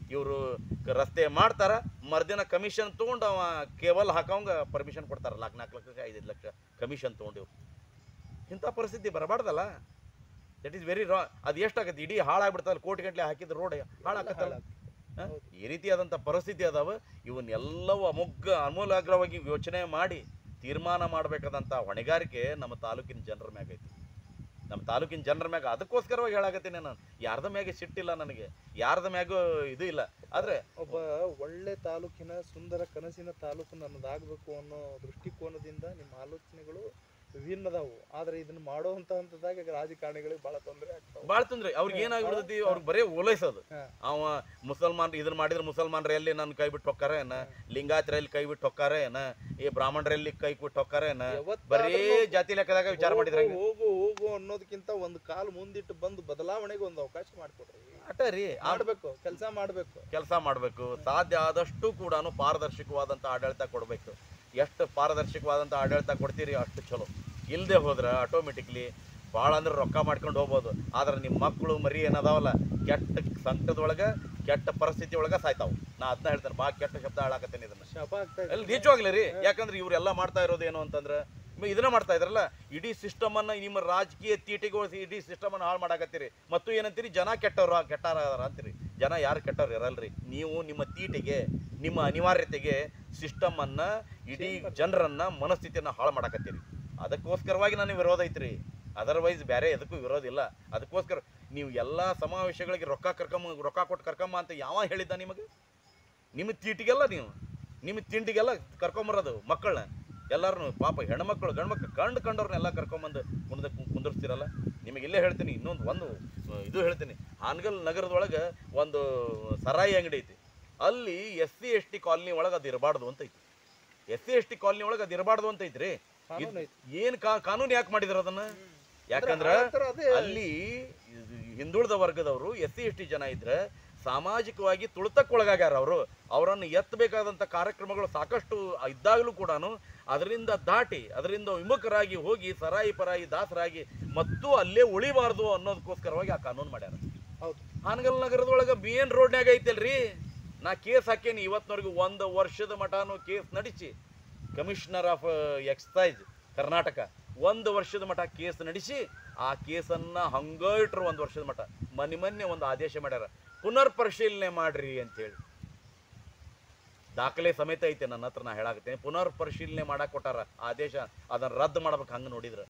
ಇವರು ರಸ್ತೆ ಮಾಡ್ತಾರ ಮರ್ದಿನ ಕಮಿಷನ್ ತೊಗೊಂಡು ಅವ ಕೇಬಲ್ ಹಾಕೋಂಗ ಪರ್ಮಿಷನ್ ಕೊಡ್ತಾರ ನಾಲ್ಕು ನಾಲ್ಕು ಲಕ್ಷ ಐದೈದು ಲಕ್ಷ ಕಮಿಷನ್ ತೊಗೊಂಡು ಇವ್ರು ಇಂಥ ಪರಿಸ್ಥಿತಿ ಬರಬಾರ್ದಲ್ಲ ದಟ್ ಈಸ್ ವೆರಿ ರಾ ಅದು ಎಷ್ಟಾಗತ್ತೆ ಇಡೀ ಹಾಳಾಗ್ಬಿಡ್ತಲ್ಲ ಕೋಟಿ ಗಂಟ್ಲೆ ಹಾಕಿದ ರೋಡ್ ಹಾಳಾಗತ್ತಲ್ಲ ಹ? ಹೌದು. ಈ ರೀತಿಯಾದಂಥ ಪರಿಸ್ಥಿತಿ ಅದಾವ ಇವನ್ನೆಲ್ಲವೂ ಅಮುಗ್ಗ ಅಮೂಲಾಗ್ರವಾಗಿ ಯೋಚನೆ ಮಾಡಿ ತೀರ್ಮಾನ ಮಾಡಬೇಕಾದಂಥ ಹೊಣೆಗಾರಿಕೆ ನಮ್ಮ ತಾಲೂಕಿನ ಜನರ ಮ್ಯಾಗ ಐತಿ ನಮ್ಮ ತಾಲೂಕಿನ ಜನರ ಮ್ಯಾಗ ಅದಕ್ಕೋಸ್ಕರವಾಗಿ ಹೇಳಾಕತ್ತೀನಿ ನಾನು ಯಾರ್ದ ಮ್ಯಾಗೆ ಸಿಟ್ಟಿಲ್ಲ ನನಗೆ ಯಾರ್ದ ಮ್ಯಾಗೂ ಇದು ಇಲ್ಲ ಆದರೆ ಒಬ್ಬ ಒಳ್ಳೆ ತಾಲೂಕಿನ ಸುಂದರ ಕನಸಿನ ತಾಲೂಕು ನನ್ನದಾಗಬೇಕು ಅನ್ನೋ ದೃಷ್ಟಿಕೋನದಿಂದ ನಿಮ್ಮ ಆಲೋಚನೆಗಳು ವಿಭಿನ್ನದಾವು ಆದ್ರೆ ಇದನ್ನ ಮಾಡುವಂತ ಹಂತದಾಗ ರಾಜಕಾರಣಿಗಳಿಗೆ ಬಹಳ ತೊಂದರೆ ಆಗ್ತಾವ ಭಾಳ ತೊಂದ್ರೆ ಅವ್ರಿಗೆ ಏನಾಗ್ಬಿಡ್ತೈತಿ ಅವ್ರಿಗೆ ಬರೇ ಓಲೈಸೋದು ಹಾ. ಅವ ಮುಸಲ್ಮಾನ್ ಇದನ್ನ ಮಾಡಿದ್ರೆ ಮುಸಲ್ಮಾನರು ಎಲ್ಲಿ ನನ್ನ ಕೈ ಬಿಟ್ಟು ಹೊಕ್ಕಾರ ಏನ ಲಿಂಗಾಯತರಲ್ಲಿ ಕೈ ಬಿಟ್ಟು ಹೊಕ್ಕಾರ ಏನ ಈ ಬ್ರಾಹ್ಮಣರಲ್ಲಿ ಕೈ ಬಿಟ್ಟು ಹೊಕ್ಕಾರ ಏನ ಬರೀ ಯಾವತ್ತಾದ್ರೂ ಜಾತಿ ಲೆಕ್ಕದಾಗ ವಿಚಾರ ಮಾಡಿದ್ರೆ ಹೋಗು, ಹೋಗು ಹೋಗು ಅನ್ನೋದಕ್ಕಿಂತ ಒಂದು ಕಾಲು ಮುಂದಿಟ್ಟು ಬಂದು ಬದಲಾವಣೆಗೆ ಒಂದು ಅವಕಾಶ ಮಾಡಿಕೊಡ್ರಿ ಅಟ ರೀ ಆ ಮಾಡ್ಬೇಕು ಕೆಲಸ ಮಾಡ್ಬೇಕು ಕೆಲಸ ಮಾಡಬೇಕು ಸಾಧ್ಯ ಆದಷ್ಟು ಕೂಡ ಪಾರದರ್ಶಕವಾದಂಥ ಆಡಳಿತ ಕೊಡಬೇಕು ಎಷ್ಟು ಪಾರದರ್ಶಕವಾದಂಥ ಆಡಳಿತ ಕೊಡ್ತೀರಿ ಅಷ್ಟು ಚಲೋ ಇಲ್ಲದೆ ಹೋದ್ರೆ ಆಟೋಮೆಟಿಕ್ಲಿ ಭಾಳ ಅಂದ್ರೆ ರೊಕ್ಕ ಮಾಡ್ಕೊಂಡು ಹೋಗ್ಬೋದು ಆದ್ರೆ ನಿಮ್ಮ ಮಕ್ಕಳು ಮರಿ ಏನದಾವಲ್ಲ ಕೆಟ್ಟ ಸಂಕಟದೊಳಗೆ ಕೆಟ್ಟ ಪರಿಸ್ಥಿತಿ ಒಳಗೆ ಸಾಯ್ತಾವು ನಾ ಅದನ್ನ ಹೇಳ್ತೇನೆ ಭಾಳ ಕೆಟ್ಟ ಶಬ್ದ ಹಾಳಾಕತ್ತೇನೆ ಇದನ್ನ ಶಾಪ ಆಗ್ತಾ ಇದೆ ಅಲ್ಲಿ ನಿಜವಾಗ್ಲಿ ರೀ ಯಾಕಂದ್ರೆ ಇವರೆಲ್ಲ ಮಾಡ್ತಾ ಇರೋದು ಏನು ಅಂತಂದ್ರೆ ಮ- ಇದನ್ನ ಮಾಡ್ತಾ ಇದ್ರಲ್ಲ ಇಡೀ ಸಿಸ್ಟಮ್ ಅನ್ನ ನಿಮ್ಮ ರಾಜಕೀಯ ತೀಟಿಗೊಳಿಸಿ ಇಡೀ ಸಿಸ್ಟಮ್ ಅನ್ನ ಹಾಳು ಮಾಡಾಕತ್ತೀರಿ ಮತ್ತು ಏನಂತೀರಿ ಜನ ಕೆಟ್ಟವ್ರ ಕೆಟ್ಟಾರ ಅದಾರ ಅಂತೀರಿ ಜನ ಯಾರು ಕೆಟ್ಟವ್ರು ಇರಲ್ರಿ ನೀವು ನಿಮ್ಮ ತೀಟಿಗೆ ನಿಮ್ಮ ಅನಿವಾರ್ಯತೆಗೆ ಸಿಸ್ಟಮ್ ಅನ್ನ ಇಡೀ ಜನರನ್ನ ಮನಸ್ಥಿತಿಯನ್ನ ಹಾಳು ಮಾಡಾಕತ್ತೀರಿ ಅದಕ್ಕೋಸ್ಕರವಾಗಿ ನನಗೆ ವಿರೋಧ ಐತ್ರಿ ಅದರ್ವೈಸ್ ಬೇರೆ ಎದಕ್ಕೂ ವಿರೋಧ ಇಲ್ಲ ಅದಕ್ಕೋಸ್ಕರ ನೀವು ಎಲ್ಲ ಸಮಾವೇಶಗಳಿಗೆ ರೊಕ್ಕ ಕರ್ಕೊಂಬ ರೊಕ್ಕ ಕೊಟ್ಟು ಕರ್ಕೊಂಬ ಅಂತ ಯಾವ ಹೇಳಿದ್ದ ನಿಮಗೆ ನಿಮ್ಮ ತೀಟಿಗೆಲ್ಲ ನೀವು ನಿಮ್ಮ ತಿಂಡಿಗೆಲ್ಲ ಕರ್ಕೊಂಬರೋದು ಮಕ್ಕಳನ್ನ ಎಲ್ಲರೂ ಪಾಪ ಹೆಣ್ಮಕ್ಳು ಗಂಡ್ಮಕ್ಳು ಕಂಡು ಕಂಡವ್ರನ್ನೆಲ್ಲ ಕರ್ಕೊಂಬಂದು ಮುಂದೆ ಕು- ಕುಂದಿರ್ಸ್ತೀರಲ್ಲ ನಿಮಗೆ ಇಲ್ಲೇ ಹೇಳ್ತೀನಿ ಇನ್ನೊಂದು ಒಂದು ಆ, ಇದು ಹೇಳ್ತೀನಿ ಹಾನಗಲ್ ನಗರದೊಳಗೆ ಒಂದು ಸರಾಯಿ ಅಂಗಡಿ ಐತಿ ಅಲ್ಲಿ S C S T colony ಒಳಗೆ ಅದು ಇರಬಾರ್ದು ಅಂತ ಐತಿ S C S T colony ಒಳಗೆ ಅದು ಇರಬಾರ್ದು ಅಂತ ಐತ್ರಿ ಕಾನೂನು ಐತಿ. ಏನು ಕಾ ಕಾನೂನು ಯಾಕೆ ಮಾಡಿದ್ರು ಅದನ್ನ ಯಾಕಂದ್ರೆ ಆ ಥರ ಅದೇ ಅಲ್ಲಿ ಹಿಂದುಳಿದ ವರ್ಗದವರು ಎಸ್ ಸಿ ಎಸ್ ಟಿ ಜನ ಇದ್ರೆ ಸಾಮಾಜಿಕವಾಗಿ ತುಳಿತಕ್ಕೊಳಗಾಗ್ಯಾರ ಅವರು ಅವರನ್ನು ಎತ್ತಬೇಕಾದಂಥ ಕಾರ್ಯಕ್ರಮಗಳು ಸಾಕಷ್ಟು ಇದ್ದಾಗಲೂ ಕೂಡ ಅದರಿಂದ ದಾಟಿ ಅದರಿಂದ ವಿಮುಖರಾಗಿ ಹೋಗಿ ಸರಾಯಿ ಪರಾಯಿ ದಾಸರಾಗಿ ಮತ್ತು ಅಲ್ಲೇ ಉಳಿಬಾರ್ದು ಅನ್ನೋದಕ್ಕೋಸ್ಕರವಾಗಿ ಆ ಕಾನೂನು ಮಾಡ್ಯಾರ ಹೌದು ಹಾನಗಲ್ ನಗರದೊಳಗೆ ಮೇನ್ ರೋಡ್ನ್ಯಾಗ ಐತಲ್ರಿ ನಾ ಕೇಸ್ ಹಾಕೇನಿ ಇವತ್ತಿನವರೆಗೂ ಒಂದು ವರ್ಷದ ಮಟಾನು ಕೇಸ್ ನಡೆಸಿ ಕಮಿಷನರ್ ಆಫ್ ಎಕ್ಸೈಸ್ ಕರ್ನಾಟಕ ಒಂದು ವರ್ಷದ ಮಠ ಕೇಸ್ ನಡೆಸಿ ಆ ಕೇಸನ್ನ ಹಂಗ ಇಟ್ರು ಒಂದು ವರ್ಷದ ಮಠ ಮೊನ್ನೆ ಮೊನ್ನೆ ಒಂದು ಆದೇಶ ಮಾಡ್ಯಾರ ಪುನರ್ ಪರಿಶೀಲನೆ ಮಾಡ್ರಿ ಅಂತೇಳಿ ದಾಖಲೆ ಸಮೇತ ಐತೆ ನನ್ನ ಹತ್ರ ನಾ ಹೇಳಾಕತ್ತೇನೆ ಪುನರ್ ಪರಿಶೀಲನೆ ಮಾಡಕ್ ಕೊಟ್ಟಾರ ಆದೇಶ ಅದನ್ನ ರದ್ದು ಮಾಡ್ಬೇಕು ಹಂಗೆ ನೋಡಿದ್ರೆ